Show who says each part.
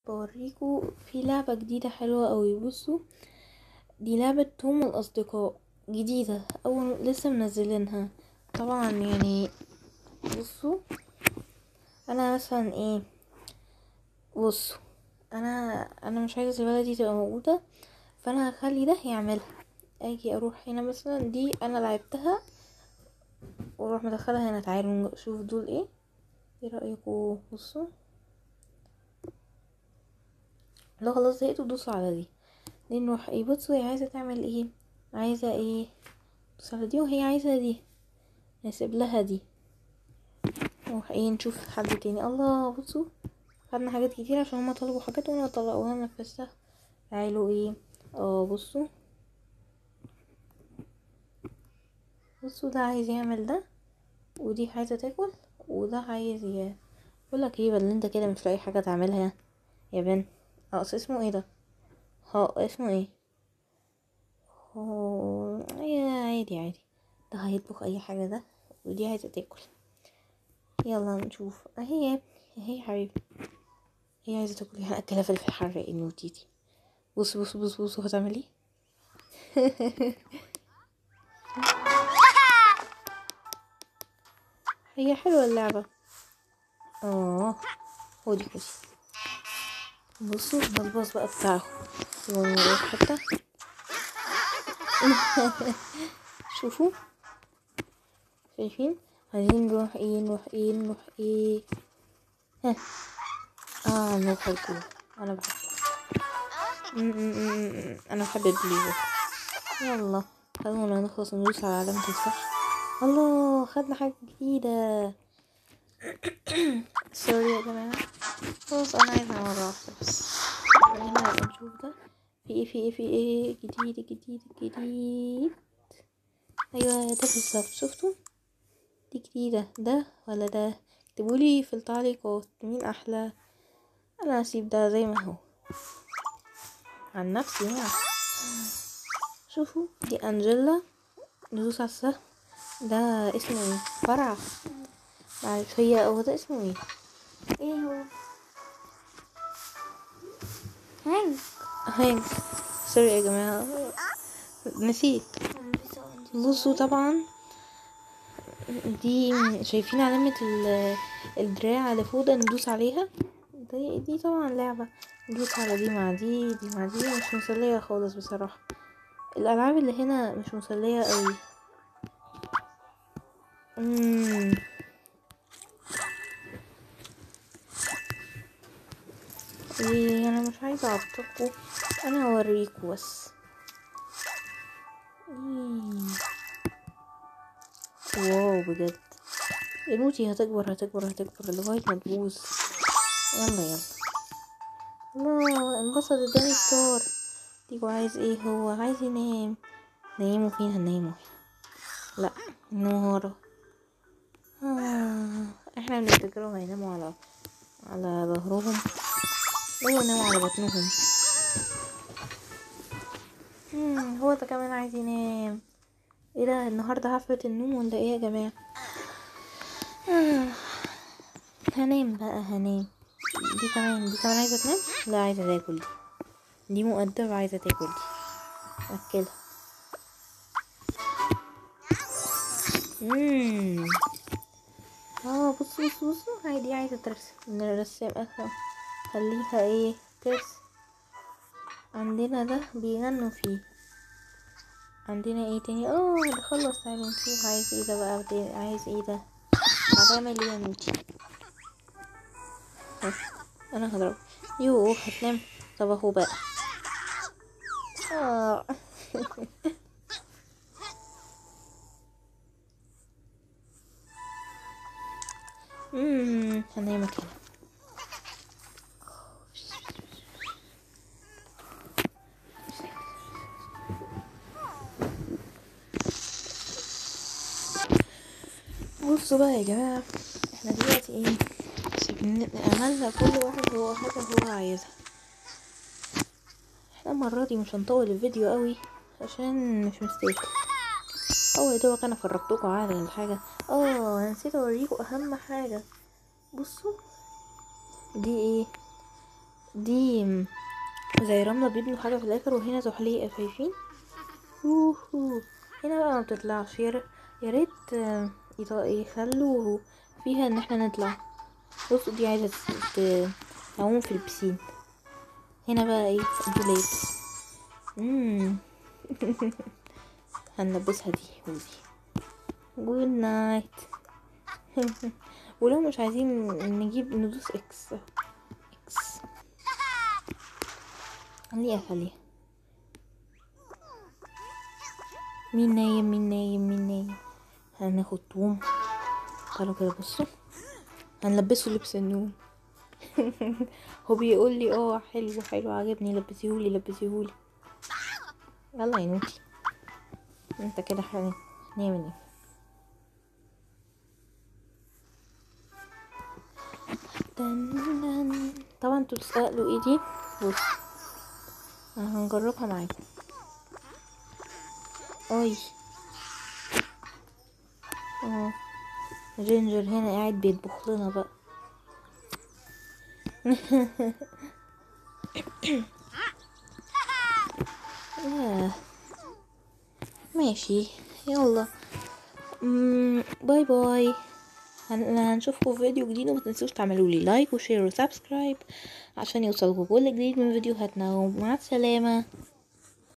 Speaker 1: بوريكوا في لعبة جديدة حلوة قوي بصوا دي لعبة توم الأصدقاء جديدة أول لسه منزلينها طبعا يعني بصوا أنا مثلا ايه بصوا أنا أنا مش عايزة الزبالة دي تبقى موجودة فأنا هخلي ده يعملها أجي أروح هنا مثلا دي أنا لعبتها وأروح مدخلها هنا تعالوا نشوف دول ايه ايه رأيكوا بصوا لو خلاص زهقتوا دوسوا على دي دي نروح ايه بصوا هي عايزة تعمل ايه عايزة ايه دوس على دي وهي عايزة دي نسيب لها دي نروح ايه نشوف حد تاني الله بصوا خدنا حاجات كتير عشان هما طلبوا حاجات وانا طلع وانا نفذتها تعالوا ايه اه بصوا بصوا ده عايز يعمل ده ودي عايزة تاكل وده عايز ي... بقولك ايه بل انت كده مش لاقي حاجة تعملها يا بنت اه أصل اسمه ايه ده ها اسمه ايه هو يا عادي عادي ده هيطبخ اي حاجة ده ودي عايزة تاكل يلا نشوف اهي اهي يا حبيبي هي عايزة تاكل هنأكلها فلفل حراق النوتي دي بص بص بص بص هتعمل ايه هي حلوة اللعبة اه خدي خدي بصوا ده الباص بقى بتاعه ونروح حتة شوفوا شايفين عايزين نروح ايه نروح ايه نروح ايه ها اه نروح البلو انا بحب انا بحب البلو يلا خلونا نخلص ندوس على علامة الصح الله خدنا حاجة جديدة سوري يا جماعة خلاص انا عايزة مرة واحدة بس هنا نشوف ده في ايه في ايه في ايه جديد جديد جديد ايوه ده بالظبط شفتوا دي جديدة ده ولا ده اكتبولي في التعليقات مين احلى انا هسيب ده زي ما هو عن نفسي يعني شوفوا دي انجيلا ندوس على السهم ده اسمه ايه فرع معلش هي هو ده اسمه ايه
Speaker 2: ايه هو هانك
Speaker 1: هانك سوري يا جماعة نسيت بصوا طبعا دي شايفين علامة ال- الدراع اللي فوق ده ندوس عليها دي, دي طبعا لعبة ندوس على دي مع دي دي مع دي مش مسلية خالص بصراحة الألعاب اللي هنا مش مسلية قوي مم. ايه انا مش عايزة اعطلكوا انا هوريكوا بس إيه. واو بجد النوتي هتكبر هتكبر هتكبر لغاية ما تبوظ يلا يلا الله انبسط اداني ستار تيجو عايز ايه هو عايز ينام نايمه فين هننامه لا نهار آه. احنا بنفتكرهم هيناموا على على ظهرهم هو يناموا على بطنهم مم، هو ده كمان عايز ينام ايه ده النهارده حفلة النوم ولا ايه يا جماعة آه. هنام بقى هنام دي كمان دي كمان عايزة تنام لا عايزة تاكل دي دي مؤدبة عايزة تاكل دي أكلها مم. اه بصوا بصوا بصوا هاي دي عايزة ترسم نرسم أخر خليها ايه ترسم عندنا ده بيغنوا فيه عندنا ايه تاني اه ده خلص تعالوا نشوف عايز ايه ده بقى بتا- عايز ايه ده هتعمل ايه يا نوتي ها، انا هضرب يوه هتنام طب اهو بقى اه امم هنامك هنا بصوا بقى يا جماعة احنا دلوقتي ايه سيبنا- عملنا كل واحد هو حاجة هو عايزها احنا المرة دي مش هنطول الفيديو قوي عشان مش مستاهل اه يا دوبك انا فرجتكم على الحاجة اه أنا نسيت اوريكم اهم حاجة بصوا دي ايه دي م- زي رملة بيبنوا حاجة في الآخر وهنا زحليقة شايفين ووهو. هنا بقى ما بتطلعش يا ر- يا ريت آه، يط- يخلوا فيها ان احنا نطلع بصوا دي عايزة ت- ت- تعوم في البسين هنا بقى ايه دولاب مم. هنلبسها دي ودي جود نايت ولو مش عايزين نجيب ندوس اكس اكس خليها خليها مين نايم مين نايم مين نايم هناخد توم تعالوا كده بصوا هنلبسه لبس النوم هو بيقول لي اه حلو حلو عجبني لبسيهولي لبسيهولي يلا يا نوتي انت كده حلو نام نام دن دن. طبعا انتوا تسألوا ايه دي بص انا هنجربها معاكم اي اه جينجر هنا قاعد بيطبخ لنا بقى ياه. ماشي يلا مم، باي باي هن- هنشوفكم في فيديو جديد وما تنسوش تعملوا لي لايك وشير وسبسكرايب عشان يوصلكم كل جديد من فيديوهاتنا ومع السلامة